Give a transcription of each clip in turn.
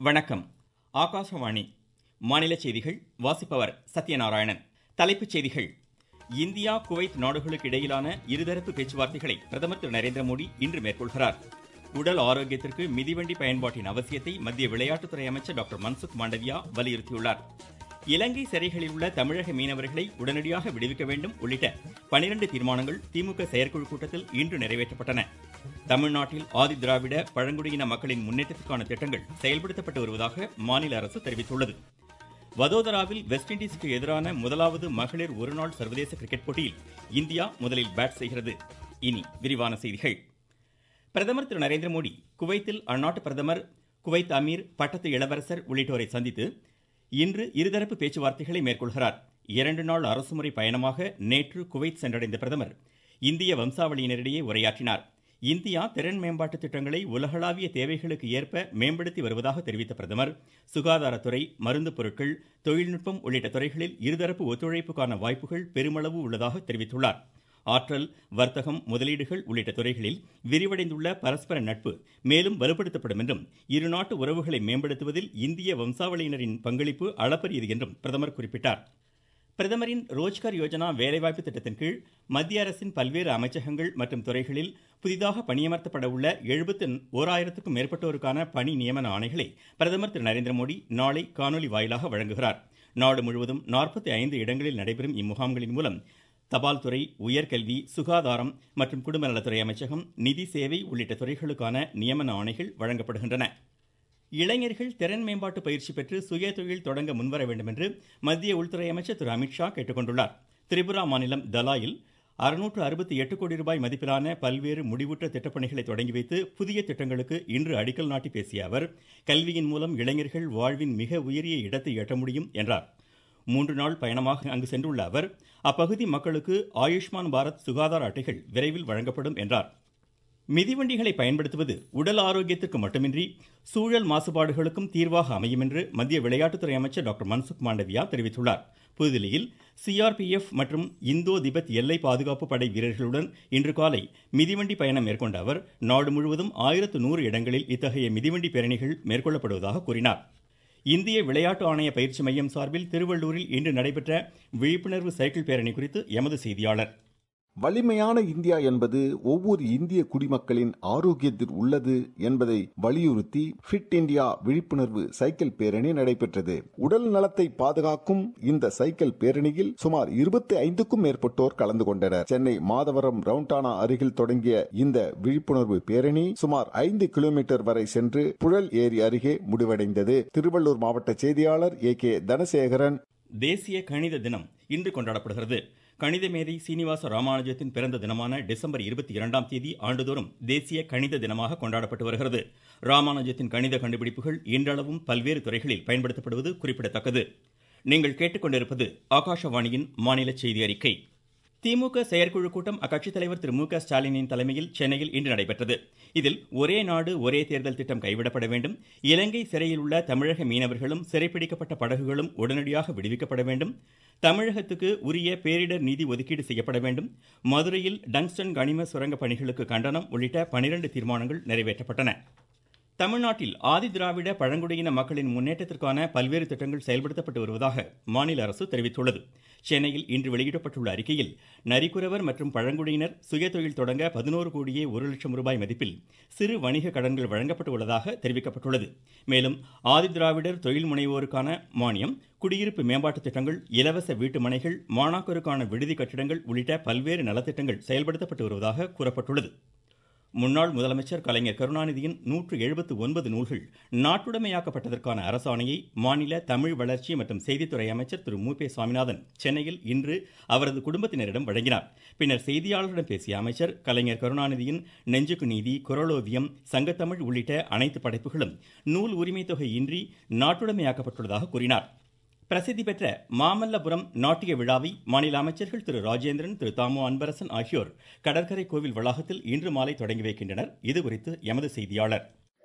வணக்கம் ஆகாசவாணி மாநில செய்திகள் வாசிப்பவர் சத்யநாராயணன் தலைப்புச் செய்திகள் இந்தியா குவைத் நாடுகளுக்கு இடையிலான இருதரப்பு பேச்சுவார்த்தைகளை பிரதமர் திரு நரேந்திர மோடி இன்று மேற்கொள்கிறார் உடல் ஆரோக்கியத்திற்கு மிதிவண்டி பயன்பாட்டின் அவசியத்தை மத்திய விளையாட்டுத்துறை அமைச்சர் டாக்டர் மன்சுக் மாண்டவியா வலியுறுத்தியுள்ளார் இலங்கை சிறைகளில் உள்ள தமிழக மீனவர்களை உடனடியாக விடுவிக்க வேண்டும் உள்ளிட்ட பனிரெண்டு தீர்மானங்கள் திமுக செயற்குழு கூட்டத்தில் இன்று நிறைவேற்றப்பட்டன தமிழ்நாட்டில் ஆதி திராவிட பழங்குடியின மக்களின் முன்னேற்றத்திற்கான திட்டங்கள் செயல்படுத்தப்பட்டு வருவதாக மாநில அரசு தெரிவித்துள்ளது வதோதராவில் வெஸ்ட் இண்டீஸுக்கு எதிரான முதலாவது மகளிர் ஒருநாள் சர்வதேச கிரிக்கெட் போட்டியில் இந்தியா முதலில் பேட் செய்கிறது இனி விரிவான செய்திகள் பிரதமர் திரு நரேந்திர மோடி குவைத்தில் அந்நாட்டு பிரதமர் குவைத் அமீர் பட்டத்து இளவரசர் உள்ளிட்டோரை சந்தித்து இன்று இருதரப்பு பேச்சுவார்த்தைகளை மேற்கொள்கிறார் இரண்டு நாள் அரசுமுறை பயணமாக நேற்று குவைத் சென்றடைந்த பிரதமர் இந்திய வம்சாவளியினரிடையே உரையாற்றினார் இந்தியா திறன் மேம்பாட்டு திட்டங்களை உலகளாவிய தேவைகளுக்கு ஏற்ப மேம்படுத்தி வருவதாக தெரிவித்த பிரதமர் சுகாதாரத்துறை மருந்து பொருட்கள் தொழில்நுட்பம் உள்ளிட்ட துறைகளில் இருதரப்பு ஒத்துழைப்புக்கான வாய்ப்புகள் பெருமளவு உள்ளதாக தெரிவித்துள்ளார் ஆற்றல் வர்த்தகம் முதலீடுகள் உள்ளிட்ட துறைகளில் விரிவடைந்துள்ள பரஸ்பர நட்பு மேலும் வலுப்படுத்தப்படும் என்றும் இருநாட்டு உறவுகளை மேம்படுத்துவதில் இந்திய வம்சாவளியினரின் பங்களிப்பு அளப்பரியது என்றும் பிரதமர் குறிப்பிட்டார் பிரதமரின் ரோஜ்கர் யோஜனா வேலைவாய்ப்பு திட்டத்தின் கீழ் மத்திய அரசின் பல்வேறு அமைச்சகங்கள் மற்றும் துறைகளில் புதிதாக பணியமர்த்தப்பட உள்ள எழுபத்து ஓராயிரத்துக்கும் மேற்பட்டோருக்கான பணி நியமன ஆணைகளை பிரதமர் திரு நரேந்திர மோடி நாளை காணொலி வாயிலாக வழங்குகிறார் நாடு முழுவதும் நாற்பத்தி ஐந்து இடங்களில் நடைபெறும் இம்முகாம்களின் மூலம் தபால் துறை உயர்கல்வி சுகாதாரம் மற்றும் குடும்ப நலத்துறை அமைச்சகம் நிதி சேவை உள்ளிட்ட துறைகளுக்கான நியமன ஆணைகள் வழங்கப்படுகின்றன இளைஞர்கள் திறன் மேம்பாட்டு பயிற்சி பெற்று சுய தொழில் தொடங்க முன்வர வேண்டும் என்று மத்திய உள்துறை அமைச்சர் திரு அமித்ஷா கேட்டுக்கொண்டுள்ளார் திரிபுரா மாநிலம் தலாயில் அறுநூற்று அறுபத்தி எட்டு கோடி ரூபாய் மதிப்பிலான பல்வேறு முடிவுற்ற திட்டப்பணிகளை தொடங்கி வைத்து புதிய திட்டங்களுக்கு இன்று அடிக்கல் நாட்டி பேசிய அவர் கல்வியின் மூலம் இளைஞர்கள் வாழ்வின் மிக உயரிய இடத்தை எட்ட முடியும் என்றார் மூன்று நாள் பயணமாக அங்கு சென்றுள்ள அவர் அப்பகுதி மக்களுக்கு ஆயுஷ்மான் பாரத் சுகாதார அட்டைகள் விரைவில் வழங்கப்படும் என்றார் மிதிவண்டிகளை பயன்படுத்துவது உடல் ஆரோக்கியத்திற்கு மட்டுமின்றி சூழல் மாசுபாடுகளுக்கும் தீர்வாக அமையும் என்று மத்திய விளையாட்டுத்துறை அமைச்சர் டாக்டர் மன்சுக் மாண்டவியா தெரிவித்துள்ளார் புதுதில்லியில் சிஆர்பிஎஃப் மற்றும் இந்தோ திபெத் எல்லை பாதுகாப்பு படை வீரர்களுடன் இன்று காலை மிதிவண்டி பயணம் மேற்கொண்ட அவர் நாடு முழுவதும் ஆயிரத்து நூறு இடங்களில் இத்தகைய மிதிவண்டி பேரணிகள் மேற்கொள்ளப்படுவதாக கூறினார் இந்திய விளையாட்டு ஆணைய பயிற்சி மையம் சார்பில் திருவள்ளூரில் இன்று நடைபெற்ற விழிப்புணர்வு சைக்கிள் பேரணி குறித்து எமது செய்தியாளர் வலிமையான இந்தியா என்பது ஒவ்வொரு இந்திய குடிமக்களின் ஆரோக்கியத்தில் உள்ளது என்பதை வலியுறுத்தி ஃபிட் இந்தியா விழிப்புணர்வு சைக்கிள் பேரணி நடைபெற்றது உடல் நலத்தை பாதுகாக்கும் இந்த சைக்கிள் பேரணியில் சுமார் இருபத்தி ஐந்துக்கும் மேற்பட்டோர் கலந்து கொண்டனர் சென்னை மாதவரம் ரவுண்டானா அருகில் தொடங்கிய இந்த விழிப்புணர்வு பேரணி சுமார் ஐந்து கிலோமீட்டர் வரை சென்று புழல் ஏரி அருகே முடிவடைந்தது திருவள்ளூர் மாவட்ட செய்தியாளர் ஏ கே தனசேகரன் தேசிய கணித தினம் இன்று கொண்டாடப்படுகிறது கணித மேதை சீனிவாச ராமானுஜத்தின் பிறந்த தினமான டிசம்பர் இருபத்தி இரண்டாம் தேதி ஆண்டுதோறும் தேசிய கணித தினமாக கொண்டாடப்பட்டு வருகிறது ராமானுஜத்தின் கணித கண்டுபிடிப்புகள் இன்றளவும் பல்வேறு துறைகளில் பயன்படுத்தப்படுவது குறிப்பிடத்தக்கது நீங்கள் கேட்டுக்கொண்டிருப்பது ஆகாஷவாணியின் மாநில செய்தி அறிக்கை திமுக செயற்குழு கூட்டம் அக்கட்சித் தலைவர் திரு மு க ஸ்டாலினின் தலைமையில் சென்னையில் இன்று நடைபெற்றது இதில் ஒரே நாடு ஒரே தேர்தல் திட்டம் கைவிடப்பட வேண்டும் இலங்கை சிறையில் உள்ள தமிழக மீனவர்களும் சிறைப்பிடிக்கப்பட்ட படகுகளும் உடனடியாக விடுவிக்கப்பட வேண்டும் தமிழகத்துக்கு உரிய பேரிடர் நிதி ஒதுக்கீடு செய்யப்பட வேண்டும் மதுரையில் டங்ஸ்டன் கனிம சுரங்க பணிகளுக்கு கண்டனம் உள்ளிட்ட பனிரெண்டு தீர்மானங்கள் நிறைவேற்றப்பட்டன தமிழ்நாட்டில் ஆதி திராவிட பழங்குடியின மக்களின் முன்னேற்றத்திற்கான பல்வேறு திட்டங்கள் செயல்படுத்தப்பட்டு வருவதாக மாநில அரசு தெரிவித்துள்ளது சென்னையில் இன்று வெளியிடப்பட்டுள்ள அறிக்கையில் நரிக்குறவர் மற்றும் பழங்குடியினர் சுயதொழில் தொடங்க பதினோரு கோடியே ஒரு லட்சம் ரூபாய் மதிப்பில் சிறு வணிக கடன்கள் வழங்கப்பட்டு உள்ளதாக தெரிவிக்கப்பட்டுள்ளது மேலும் ஆதி திராவிடர் தொழில் முனைவோருக்கான மானியம் குடியிருப்பு மேம்பாட்டு திட்டங்கள் இலவச வீட்டு மனைகள் மாணாக்கருக்கான விடுதி கட்டிடங்கள் உள்ளிட்ட பல்வேறு நலத்திட்டங்கள் செயல்படுத்தப்பட்டு வருவதாக கூறப்பட்டுள்ளது முன்னாள் முதலமைச்சர் கலைஞர் கருணாநிதியின் நூற்று எழுபத்து ஒன்பது நூல்கள் நாட்டுடைமையாக்கப்பட்டதற்கான அரசாணையை மாநில தமிழ் வளர்ச்சி மற்றும் செய்தித்துறை அமைச்சர் திரு மு பே சுவாமிநாதன் சென்னையில் இன்று அவரது குடும்பத்தினரிடம் வழங்கினார் பின்னர் செய்தியாளர்களிடம் பேசிய அமைச்சர் கலைஞர் கருணாநிதியின் நெஞ்சுக்கு நீதி குரலோவியம் சங்கத்தமிழ் உள்ளிட்ட அனைத்து படைப்புகளும் நூல் உரிமை தொகை இன்றி நாட்டுடைமையாக்கப்பட்டுள்ளதாக கூறினார் பிரசித்தி பெற்ற மாமல்லபுரம் நாட்டிய விழாவை மாநில அமைச்சர்கள் திரு ராஜேந்திரன் திரு தாமு அன்பரசன் ஆகியோர் கடற்கரை கோவில் வளாகத்தில் இன்று மாலை தொடங்கி வைக்கின்றனர் இதுகுறித்து எமது செய்தியாளர்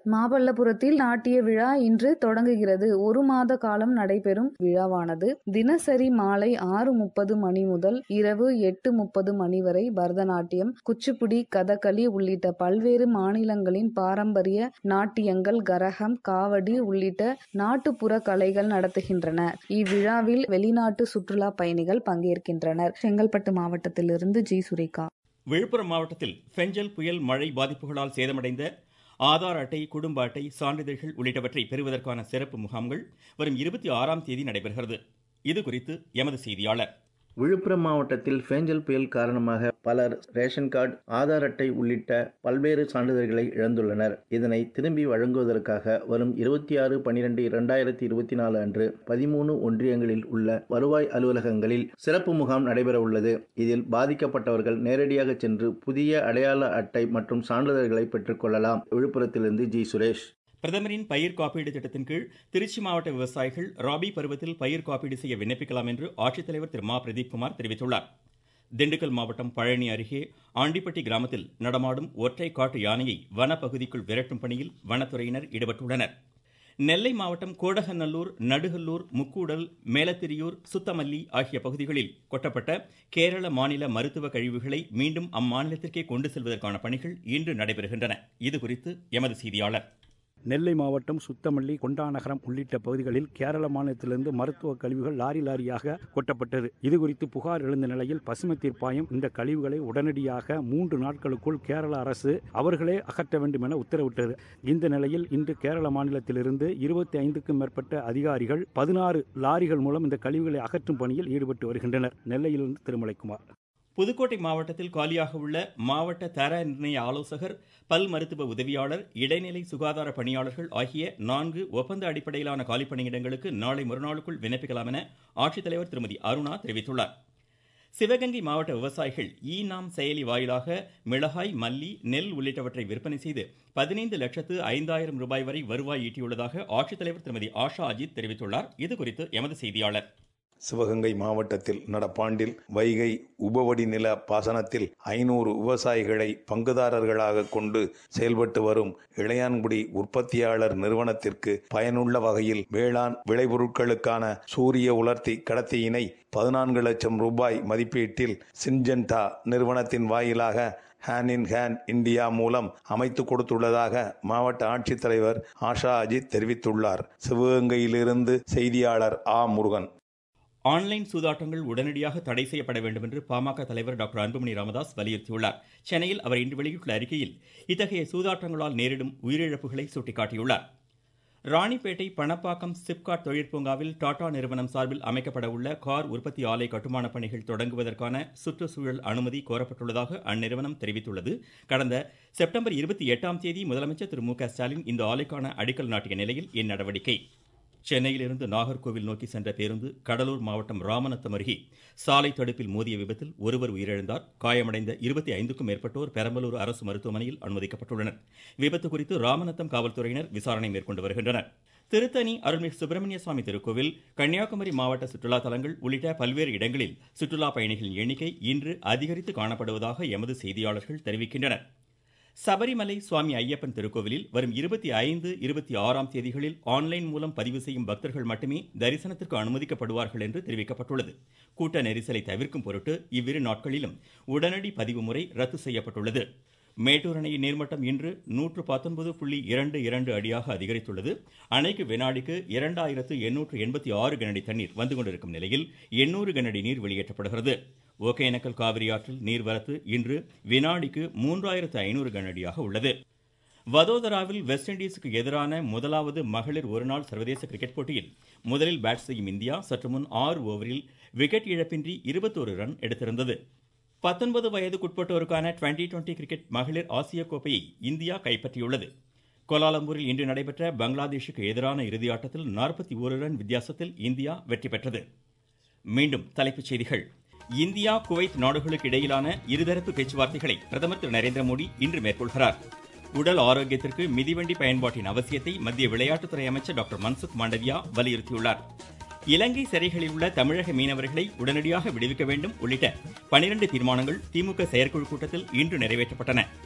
மாமல்லபுரத்தில் நாட்டிய விழா இன்று தொடங்குகிறது ஒரு மாத காலம் நடைபெறும் விழாவானது தினசரி மாலை ஆறு முப்பது மணி முதல் இரவு எட்டு முப்பது மணி வரை பரதநாட்டியம் குச்சிப்புடி கதகளி உள்ளிட்ட பல்வேறு மாநிலங்களின் பாரம்பரிய நாட்டியங்கள் கரகம் காவடி உள்ளிட்ட நாட்டுப்புற கலைகள் நடத்துகின்றன இவ்விழாவில் வெளிநாட்டு சுற்றுலா பயணிகள் பங்கேற்கின்றனர் செங்கல்பட்டு மாவட்டத்திலிருந்து ஜி சுரேகா விழுப்புரம் மாவட்டத்தில் பெஞ்சல் புயல் மழை பாதிப்புகளால் சேதமடைந்த ஆதார் அட்டை குடும்ப அட்டை சான்றிதழ்கள் உள்ளிட்டவற்றை பெறுவதற்கான சிறப்பு முகாம்கள் வரும் இருபத்தி ஆறாம் தேதி நடைபெறுகிறது இது குறித்து எமது செய்தியாளர் விழுப்புரம் மாவட்டத்தில் பேஞ்சல் புயல் காரணமாக பலர் ரேஷன் கார்டு ஆதார் அட்டை உள்ளிட்ட பல்வேறு சான்றிதழ்களை இழந்துள்ளனர் இதனை திரும்பி வழங்குவதற்காக வரும் இருபத்தி ஆறு பனிரெண்டு இரண்டாயிரத்தி இருபத்தி நாலு அன்று பதிமூணு ஒன்றியங்களில் உள்ள வருவாய் அலுவலகங்களில் சிறப்பு முகாம் நடைபெற உள்ளது இதில் பாதிக்கப்பட்டவர்கள் நேரடியாக சென்று புதிய அடையாள அட்டை மற்றும் சான்றிதழ்களை பெற்றுக்கொள்ளலாம் விழுப்புரத்திலிருந்து ஜி சுரேஷ் பிரதமரின் பயிர் காப்பீடு திட்டத்தின் கீழ் திருச்சி மாவட்ட விவசாயிகள் ராபி பருவத்தில் பயிர் காப்பீடு செய்ய விண்ணப்பிக்கலாம் என்று ஆட்சித்தலைவர் திரு மா பிரதீப்குமார் தெரிவித்துள்ளார் திண்டுக்கல் மாவட்டம் பழனி அருகே ஆண்டிப்பட்டி கிராமத்தில் நடமாடும் ஒற்றை காட்டு யானையை வனப்பகுதிக்குள் விரட்டும் பணியில் வனத்துறையினர் ஈடுபட்டுள்ளனர் நெல்லை மாவட்டம் கோடகநல்லூர் நடுகல்லூர் முக்கூடல் மேலத்திரியூர் சுத்தமல்லி ஆகிய பகுதிகளில் கொட்டப்பட்ட கேரள மாநில மருத்துவ கழிவுகளை மீண்டும் அம்மாநிலத்திற்கே கொண்டு செல்வதற்கான பணிகள் இன்று நடைபெறுகின்றன இதுகுறித்து எமது செய்தியாளர் நெல்லை மாவட்டம் சுத்தமல்லி கொண்டாநகரம் உள்ளிட்ட பகுதிகளில் கேரள மாநிலத்திலிருந்து மருத்துவ கழிவுகள் லாரி லாரியாக கொட்டப்பட்டது இதுகுறித்து புகார் எழுந்த நிலையில் பசுமை தீர்ப்பாயம் இந்த கழிவுகளை உடனடியாக மூன்று நாட்களுக்குள் கேரள அரசு அவர்களே அகற்ற வேண்டும் என உத்தரவிட்டது இந்த நிலையில் இன்று கேரள மாநிலத்திலிருந்து இருபத்தி ஐந்துக்கும் மேற்பட்ட அதிகாரிகள் பதினாறு லாரிகள் மூலம் இந்த கழிவுகளை அகற்றும் பணியில் ஈடுபட்டு வருகின்றனர் நெல்லையிலிருந்து திருமலைக்குமார் புதுக்கோட்டை மாவட்டத்தில் காலியாக உள்ள மாவட்ட தர நிர்ணய ஆலோசகர் பல் மருத்துவ உதவியாளர் இடைநிலை சுகாதார பணியாளர்கள் ஆகிய நான்கு ஒப்பந்த அடிப்படையிலான காலிப்பணியிடங்களுக்கு நாளை மறுநாளுக்குள் விண்ணப்பிக்கலாம் என ஆட்சித்தலைவர் திருமதி அருணா தெரிவித்துள்ளார் சிவகங்கை மாவட்ட விவசாயிகள் இ நாம் செயலி வாயிலாக மிளகாய் மல்லி நெல் உள்ளிட்டவற்றை விற்பனை செய்து பதினைந்து லட்சத்து ஐந்தாயிரம் ரூபாய் வரை வருவாய் ஈட்டியுள்ளதாக ஆட்சித்தலைவர் திருமதி ஆஷா அஜித் தெரிவித்துள்ளார் இதுகுறித்து எமது செய்தியாளர் சிவகங்கை மாவட்டத்தில் நடப்பாண்டில் வைகை உபவடி நில பாசனத்தில் ஐநூறு விவசாயிகளை பங்குதாரர்களாக கொண்டு செயல்பட்டு வரும் இளையான்குடி உற்பத்தியாளர் நிறுவனத்திற்கு பயனுள்ள வகையில் வேளாண் விளைபொருட்களுக்கான சூரிய உலர்த்தி கடத்தியினை பதினான்கு லட்சம் ரூபாய் மதிப்பீட்டில் சின்ஜென்டா நிறுவனத்தின் வாயிலாக ஹேண்ட் இன் ஹேண்ட் இந்தியா மூலம் அமைத்து கொடுத்துள்ளதாக மாவட்ட ஆட்சித்தலைவர் ஆஷா அஜித் தெரிவித்துள்ளார் சிவகங்கையிலிருந்து செய்தியாளர் ஆ முருகன் ஆன்லைன் சூதாட்டங்கள் உடனடியாக தடை செய்யப்பட வேண்டும் என்று பாமக தலைவர் டாக்டர் அன்புமணி ராமதாஸ் வலியுறுத்தியுள்ளார் சென்னையில் அவர் இன்று வெளியிட்டுள்ள அறிக்கையில் இத்தகைய சூதாட்டங்களால் நேரிடும் உயிரிழப்புகளை சுட்டிக்காட்டியுள்ளார் ராணிப்பேட்டை பணப்பாக்கம் சிப்காட் தொழிற்பூங்காவில் டாடா நிறுவனம் சார்பில் அமைக்கப்பட உள்ள கார் உற்பத்தி ஆலை கட்டுமான பணிகள் தொடங்குவதற்கான சுற்றுச்சூழல் அனுமதி கோரப்பட்டுள்ளதாக அந்நிறுவனம் தெரிவித்துள்ளது கடந்த செப்டம்பர் இருபத்தி எட்டாம் தேதி முதலமைச்சர் திரு மு க ஸ்டாலின் இந்த ஆலைக்கான அடிக்கல் நாட்டிய நிலையில் இந்நடவடிக்கை சென்னையிலிருந்து நாகர்கோவில் நோக்கி சென்ற பேருந்து கடலூர் மாவட்டம் ராமநத்தம் அருகே சாலை தடுப்பில் மோதிய விபத்தில் ஒருவர் உயிரிழந்தார் காயமடைந்த இருபத்தி ஐந்துக்கும் மேற்பட்டோர் பெரம்பலூர் அரசு மருத்துவமனையில் அனுமதிக்கப்பட்டுள்ளனர் விபத்து குறித்து ராமநத்தம் காவல்துறையினர் விசாரணை மேற்கொண்டு வருகின்றனர் திருத்தணி அருள்மிகு சுப்பிரமணிய சுவாமி திருக்கோவில் கன்னியாகுமரி மாவட்ட சுற்றுலா தலங்கள் உள்ளிட்ட பல்வேறு இடங்களில் சுற்றுலா பயணிகளின் எண்ணிக்கை இன்று அதிகரித்து காணப்படுவதாக எமது செய்தியாளர்கள் தெரிவிக்கின்றனர் சபரிமலை சுவாமி ஐயப்பன் திருக்கோவிலில் வரும் இருபத்தி ஐந்து இருபத்தி ஆறாம் தேதிகளில் ஆன்லைன் மூலம் பதிவு செய்யும் பக்தர்கள் மட்டுமே தரிசனத்திற்கு அனுமதிக்கப்படுவார்கள் என்று தெரிவிக்கப்பட்டுள்ளது கூட்ட நெரிசலை தவிர்க்கும் பொருட்டு இவ்விரு நாட்களிலும் உடனடி பதிவு முறை ரத்து செய்யப்பட்டுள்ளது மேட்டூர் அணையின் நீர்மட்டம் இன்று நூற்று பத்தொன்பது புள்ளி இரண்டு இரண்டு அடியாக அதிகரித்துள்ளது அணைக்கு வினாடிக்கு இரண்டாயிரத்து எண்ணூற்று எண்பத்தி ஆறு கனஅடி தண்ணீர் வந்து கொண்டிருக்கும் நிலையில் எண்ணூறு கனஅடி நீர் வெளியேற்றப்படுகிறது ஒகேனக்கல் காவிரி ஆற்றில் நீர்வரத்து இன்று வினாடிக்கு மூன்றாயிரத்து ஐநூறு கனஅடியாக உள்ளது வதோதராவில் வெஸ்ட் இண்டீஸுக்கு எதிரான முதலாவது மகளிர் ஒருநாள் சர்வதேச கிரிக்கெட் போட்டியில் முதலில் பேட் செய்யும் இந்தியா சற்று முன் ஆறு ஓவரில் விக்கெட் இழப்பின்றி இருபத்தோரு ரன் எடுத்திருந்தது பத்தொன்பது வயதுக்குட்பட்டோருக்கான டுவெண்டி டுவெண்டி கிரிக்கெட் மகளிர் ஆசிய கோப்பையை இந்தியா கைப்பற்றியுள்ளது கோலாலம்பூரில் இன்று நடைபெற்ற பங்களாதேஷுக்கு எதிரான இறுதியாட்டத்தில் நாற்பத்தி ஒரு ரன் வித்தியாசத்தில் இந்தியா வெற்றி பெற்றது மீண்டும் தலைப்புச் செய்திகள் இந்தியா குவைத் நாடுகளுக்கு இடையிலான இருதரப்பு பேச்சுவார்த்தைகளை பிரதமர் திரு நரேந்திர மோடி இன்று மேற்கொள்கிறார் உடல் ஆரோக்கியத்திற்கு மிதிவண்டி பயன்பாட்டின் அவசியத்தை மத்திய விளையாட்டுத்துறை அமைச்சர் டாக்டர் மன்சுக் மாண்டவியா வலியுறுத்தியுள்ளார் இலங்கை சிறைகளில் உள்ள தமிழக மீனவர்களை உடனடியாக விடுவிக்க வேண்டும் உள்ளிட்ட பனிரெண்டு தீர்மானங்கள் திமுக செயற்குழு கூட்டத்தில் இன்று நிறைவேற்றப்பட்டன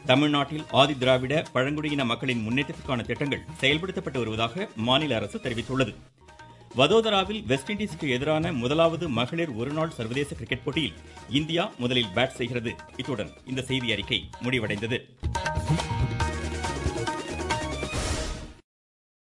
தமிழ்நாட்டில் ஆதி திராவிட பழங்குடியின மக்களின் முன்னேற்றத்திற்கான திட்டங்கள் செயல்படுத்தப்பட்டு வருவதாக மாநில அரசு தெரிவித்துள்ளது வதோதராவில் வெஸ்ட் இண்டீஸுக்கு எதிரான முதலாவது மகளிர் ஒருநாள் சர்வதேச கிரிக்கெட் போட்டியில் இந்தியா முதலில் பேட் செய்கிறது இத்துடன் இந்த செய்தி அறிக்கை முடிவடைந்தது